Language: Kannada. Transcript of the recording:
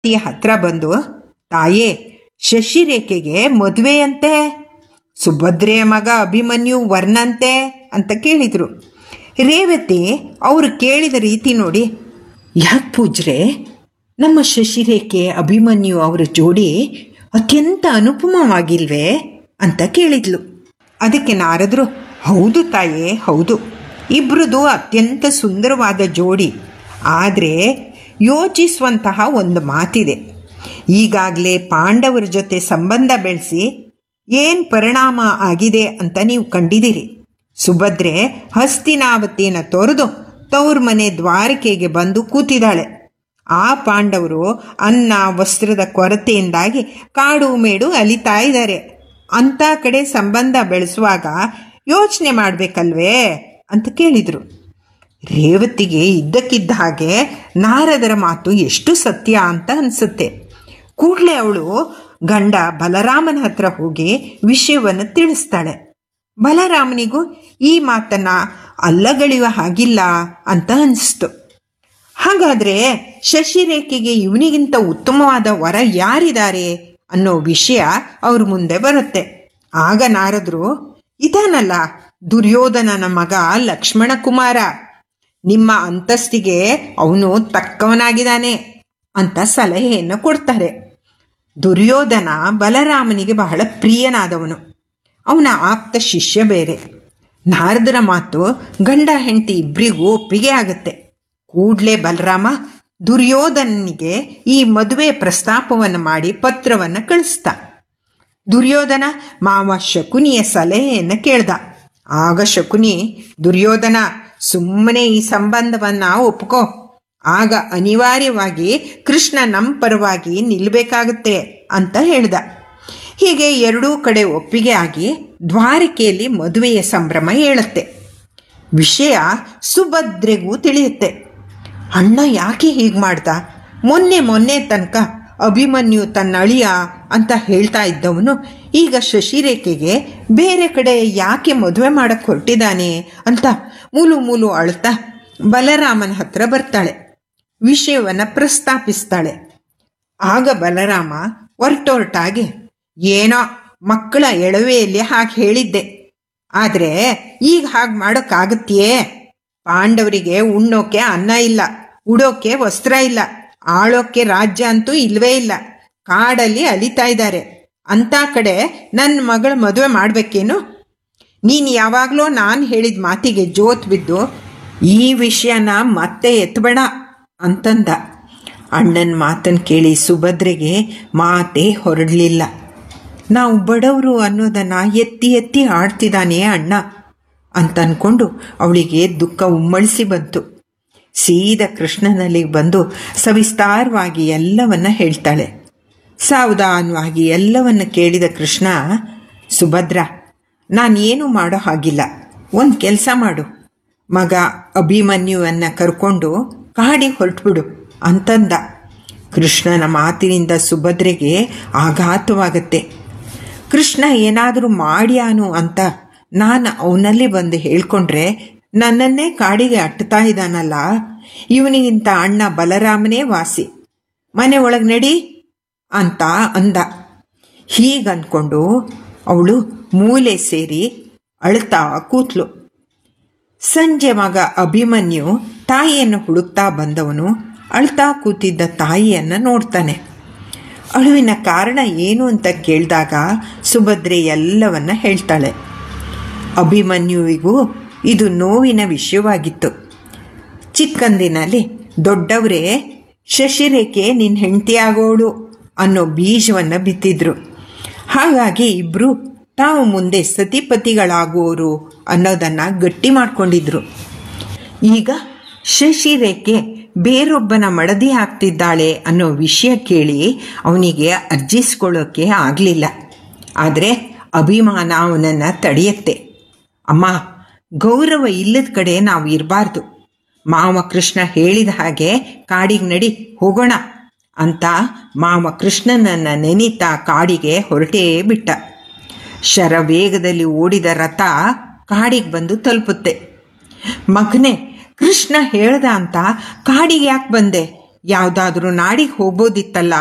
ರೇವತಿ ಹತ್ರ ಬಂದು ತಾಯೇ ಶಶಿರೇಖೆಗೆ ಮದುವೆಯಂತೆ ಸುಭದ್ರೆಯ ಮಗ ಅಭಿಮನ್ಯು ವರ್ಣಂತೆ ಅಂತ ಕೇಳಿದರು ರೇವತಿ ಅವರು ಕೇಳಿದ ರೀತಿ ನೋಡಿ ಯಾಕೆ ಪೂಜ್ರೆ ನಮ್ಮ ಶಶಿರೇಖೆ ಅಭಿಮನ್ಯು ಅವರ ಜೋಡಿ ಅತ್ಯಂತ ಅನುಪಮವಾಗಿಲ್ವೇ ಅಂತ ಕೇಳಿದ್ಲು ಅದಕ್ಕೆ ನಾರದರು ಹೌದು ತಾಯೇ ಹೌದು ಇಬ್ಬರದು ಅತ್ಯಂತ ಸುಂದರವಾದ ಜೋಡಿ ಆದರೆ ಯೋಚಿಸುವಂತಹ ಒಂದು ಮಾತಿದೆ ಈಗಾಗಲೇ ಪಾಂಡವರ ಜೊತೆ ಸಂಬಂಧ ಬೆಳೆಸಿ ಏನು ಪರಿಣಾಮ ಆಗಿದೆ ಅಂತ ನೀವು ಕಂಡಿದ್ದೀರಿ ಸುಭದ್ರೆ ಹಸ್ತಿನಾವತಿನ ತೊರೆದು ತವ್ರ ಮನೆ ದ್ವಾರಕೆಗೆ ಬಂದು ಕೂತಿದ್ದಾಳೆ ಆ ಪಾಂಡವರು ಅನ್ನ ವಸ್ತ್ರದ ಕೊರತೆಯಿಂದಾಗಿ ಕಾಡು ಮೇಡು ಅಲಿತಾ ಇದ್ದಾರೆ ಅಂಥ ಕಡೆ ಸಂಬಂಧ ಬೆಳೆಸುವಾಗ ಯೋಚನೆ ಮಾಡಬೇಕಲ್ವೇ ಅಂತ ಕೇಳಿದರು ರೇವತಿಗೆ ಇದ್ದಕ್ಕಿದ್ದ ಹಾಗೆ ನಾರದರ ಮಾತು ಎಷ್ಟು ಸತ್ಯ ಅಂತ ಅನಿಸುತ್ತೆ ಕೂಡಲೇ ಅವಳು ಗಂಡ ಬಲರಾಮನ ಹತ್ರ ಹೋಗಿ ವಿಷಯವನ್ನು ತಿಳಿಸ್ತಾಳೆ ಬಲರಾಮನಿಗೂ ಈ ಮಾತನ್ನ ಅಲ್ಲಗಳೆಯುವ ಹಾಗಿಲ್ಲ ಅಂತ ಅನಿಸ್ತು ಹಾಗಾದರೆ ಶಶಿರೇಖೆಗೆ ಇವನಿಗಿಂತ ಉತ್ತಮವಾದ ವರ ಯಾರಿದ್ದಾರೆ ಅನ್ನೋ ವಿಷಯ ಅವ್ರ ಮುಂದೆ ಬರುತ್ತೆ ಆಗ ನಾರದರು ಇದಾನಲ್ಲ ದುರ್ಯೋಧನನ ಮಗ ಲಕ್ಷ್ಮಣ ಕುಮಾರ ನಿಮ್ಮ ಅಂತಸ್ತಿಗೆ ಅವನು ತಕ್ಕವನಾಗಿದ್ದಾನೆ ಅಂತ ಸಲಹೆಯನ್ನು ಕೊಡ್ತಾರೆ ದುರ್ಯೋಧನ ಬಲರಾಮನಿಗೆ ಬಹಳ ಪ್ರಿಯನಾದವನು ಅವನ ಆಪ್ತ ಶಿಷ್ಯ ಬೇರೆ ನಾರದರ ಮಾತು ಗಂಡ ಹೆಂಡತಿ ಇಬ್ಬರಿಗೂ ಒಪ್ಪಿಗೆ ಆಗುತ್ತೆ ಕೂಡಲೇ ಬಲರಾಮ ದುರ್ಯೋಧನನಿಗೆ ಈ ಮದುವೆ ಪ್ರಸ್ತಾಪವನ್ನು ಮಾಡಿ ಪತ್ರವನ್ನು ಕಳಿಸ್ತಾ ದುರ್ಯೋಧನ ಮಾವ ಶಕುನಿಯ ಸಲಹೆಯನ್ನು ಕೇಳ್ದ ಆಗ ಶಕುನಿ ದುರ್ಯೋಧನ ಸುಮ್ಮನೆ ಈ ಸಂಬಂಧವನ್ನು ಒಪ್ಕೋ ಆಗ ಅನಿವಾರ್ಯವಾಗಿ ಕೃಷ್ಣ ನಮ್ಮ ಪರವಾಗಿ ನಿಲ್ಲಬೇಕಾಗುತ್ತೆ ಅಂತ ಹೇಳ್ದ ಹೀಗೆ ಎರಡೂ ಕಡೆ ಒಪ್ಪಿಗೆ ಆಗಿ ದ್ವಾರಕೆಯಲ್ಲಿ ಮದುವೆಯ ಸಂಭ್ರಮ ಹೇಳುತ್ತೆ ವಿಷಯ ಸುಭದ್ರೆಗೂ ತಿಳಿಯುತ್ತೆ ಅಣ್ಣ ಯಾಕೆ ಹೀಗೆ ಮಾಡ್ದ ಮೊನ್ನೆ ಮೊನ್ನೆ ತನಕ ಅಭಿಮನ್ಯು ತನ್ನ ಅಳಿಯ ಅಂತ ಹೇಳ್ತಾ ಇದ್ದವನು ಈಗ ಶಶಿರೇಖೆಗೆ ಬೇರೆ ಕಡೆ ಯಾಕೆ ಮದುವೆ ಮಾಡಕ್ಕೆ ಹೊರಟಿದ್ದಾನೆ ಅಂತ ಮೂಲು ಮೂಲು ಅಳ್ತಾ ಬಲರಾಮನ ಹತ್ರ ಬರ್ತಾಳೆ ವಿಷಯವನ್ನು ಪ್ರಸ್ತಾಪಿಸ್ತಾಳೆ ಆಗ ಬಲರಾಮ ಹೊರಟೊರಟಾಗಿ ಏನೋ ಮಕ್ಕಳ ಎಳವೆಯಲ್ಲಿ ಹಾಗೆ ಹೇಳಿದ್ದೆ ಆದರೆ ಈಗ ಹಾಗೆ ಮಾಡೋಕ್ಕಾಗತ್ತೆಯೇ ಪಾಂಡವರಿಗೆ ಉಣ್ಣೋಕೆ ಅನ್ನ ಇಲ್ಲ ಉಡೋಕೆ ವಸ್ತ್ರ ಇಲ್ಲ ಆಳೋಕೆ ರಾಜ್ಯ ಅಂತೂ ಇಲ್ವೇ ಇಲ್ಲ ಕಾಡಲ್ಲಿ ಅಲಿತಾ ಇದ್ದಾರೆ ಅಂಥ ಕಡೆ ನನ್ನ ಮಗಳ ಮದುವೆ ಮಾಡಬೇಕೇನು ನೀನು ಯಾವಾಗಲೂ ನಾನು ಹೇಳಿದ ಮಾತಿಗೆ ಜೋತ್ ಬಿದ್ದು ಈ ವಿಷಯನ ಮತ್ತೆ ಎತ್ತಬೇಡ ಅಂತಂದ ಅಣ್ಣನ ಮಾತನ್ನು ಕೇಳಿ ಸುಭದ್ರೆಗೆ ಮಾತೇ ಹೊರಡಲಿಲ್ಲ ನಾವು ಬಡವರು ಅನ್ನೋದನ್ನು ಎತ್ತಿ ಎತ್ತಿ ಆಡ್ತಿದ್ದಾನೆ ಅಣ್ಣ ಅಂತ ಅಂದ್ಕೊಂಡು ಅವಳಿಗೆ ದುಃಖ ಉಮ್ಮಳಿಸಿ ಬಂತು ಸೀದಾ ಕೃಷ್ಣನಲ್ಲಿ ಬಂದು ಸವಿಸ್ತಾರವಾಗಿ ಎಲ್ಲವನ್ನ ಹೇಳ್ತಾಳೆ ಸಾವಧಾನವಾಗಿ ಎಲ್ಲವನ್ನು ಕೇಳಿದ ಕೃಷ್ಣ ಸುಭದ್ರ ನಾನೇನು ಮಾಡೋ ಹಾಗಿಲ್ಲ ಒಂದು ಕೆಲಸ ಮಾಡು ಮಗ ಅಭಿಮನ್ಯುವನ್ನು ಕರ್ಕೊಂಡು ಕಾಡಿಗೆ ಹೊರಟ್ಬಿಡು ಅಂತಂದ ಕೃಷ್ಣನ ಮಾತಿನಿಂದ ಸುಭದ್ರೆಗೆ ಆಘಾತವಾಗತ್ತೆ ಕೃಷ್ಣ ಏನಾದರೂ ಮಾಡ್ಯಾನು ಅಂತ ನಾನು ಅವನಲ್ಲಿ ಬಂದು ಹೇಳ್ಕೊಂಡ್ರೆ ನನ್ನನ್ನೇ ಕಾಡಿಗೆ ಅಟ್ಟುತ್ತಾ ಇದ್ದಾನಲ್ಲ ಇವನಿಗಿಂತ ಅಣ್ಣ ಬಲರಾಮನೇ ವಾಸಿ ಮನೆ ಒಳಗೆ ನಡಿ ಅಂತ ಅಂದ ಹೀಗಂದ್ಕೊಂಡು ಅವಳು ಮೂಲೆ ಸೇರಿ ಅಳ್ತಾ ಕೂತ್ಲು ಸಂಜೆ ಮಗ ಅಭಿಮನ್ಯು ತಾಯಿಯನ್ನು ಹುಡುಕ್ತಾ ಬಂದವನು ಅಳ್ತಾ ಕೂತಿದ್ದ ತಾಯಿಯನ್ನು ನೋಡ್ತಾನೆ ಅಳುವಿನ ಕಾರಣ ಏನು ಅಂತ ಕೇಳಿದಾಗ ಸುಭದ್ರೆ ಎಲ್ಲವನ್ನ ಹೇಳ್ತಾಳೆ ಅಭಿಮನ್ಯುವಿಗೂ ಇದು ನೋವಿನ ವಿಷಯವಾಗಿತ್ತು ಚಿಕ್ಕಂದಿನಲ್ಲಿ ದೊಡ್ಡವರೇ ಶಶಿರೇಖೆ ನಿನ್ನ ಹೆಂಡತಿಯಾಗೋಳು ಅನ್ನೋ ಬೀಜವನ್ನು ಬಿತ್ತಿದ್ರು ಹಾಗಾಗಿ ಇಬ್ಬರು ತಾವು ಮುಂದೆ ಸತಿಪತಿಗಳಾಗುವವರು ಅನ್ನೋದನ್ನು ಗಟ್ಟಿ ಮಾಡ್ಕೊಂಡಿದ್ರು ಈಗ ಶಶಿರೇಖೆ ಬೇರೊಬ್ಬನ ಮಡದಿ ಆಗ್ತಿದ್ದಾಳೆ ಅನ್ನೋ ವಿಷಯ ಕೇಳಿ ಅವನಿಗೆ ಅರ್ಜಿಸ್ಕೊಳ್ಳೋಕ್ಕೆ ಆಗಲಿಲ್ಲ ಆದರೆ ಅಭಿಮಾನ ಅವನನ್ನು ತಡೆಯುತ್ತೆ ಅಮ್ಮ ಗೌರವ ಇಲ್ಲದ ಕಡೆ ನಾವು ಇರಬಾರ್ದು ಮಾವ ಕೃಷ್ಣ ಹೇಳಿದ ಹಾಗೆ ಕಾಡಿಗೆ ನಡಿ ಹೋಗೋಣ ಅಂತ ಮಾವ ಕೃಷ್ಣನನ್ನು ನೆನೀತಾ ಕಾಡಿಗೆ ಹೊರಟೇ ಬಿಟ್ಟ ಶರವೇಗದಲ್ಲಿ ಓಡಿದ ರಥ ಕಾಡಿಗೆ ಬಂದು ತಲುಪುತ್ತೆ ಮಗನೇ ಕೃಷ್ಣ ಹೇಳ್ದ ಅಂತ ಕಾಡಿಗೆ ಯಾಕೆ ಬಂದೆ ಯಾವುದಾದ್ರೂ ನಾಡಿಗೆ ಹೋಗ್ಬೋದಿತ್ತಲ್ಲ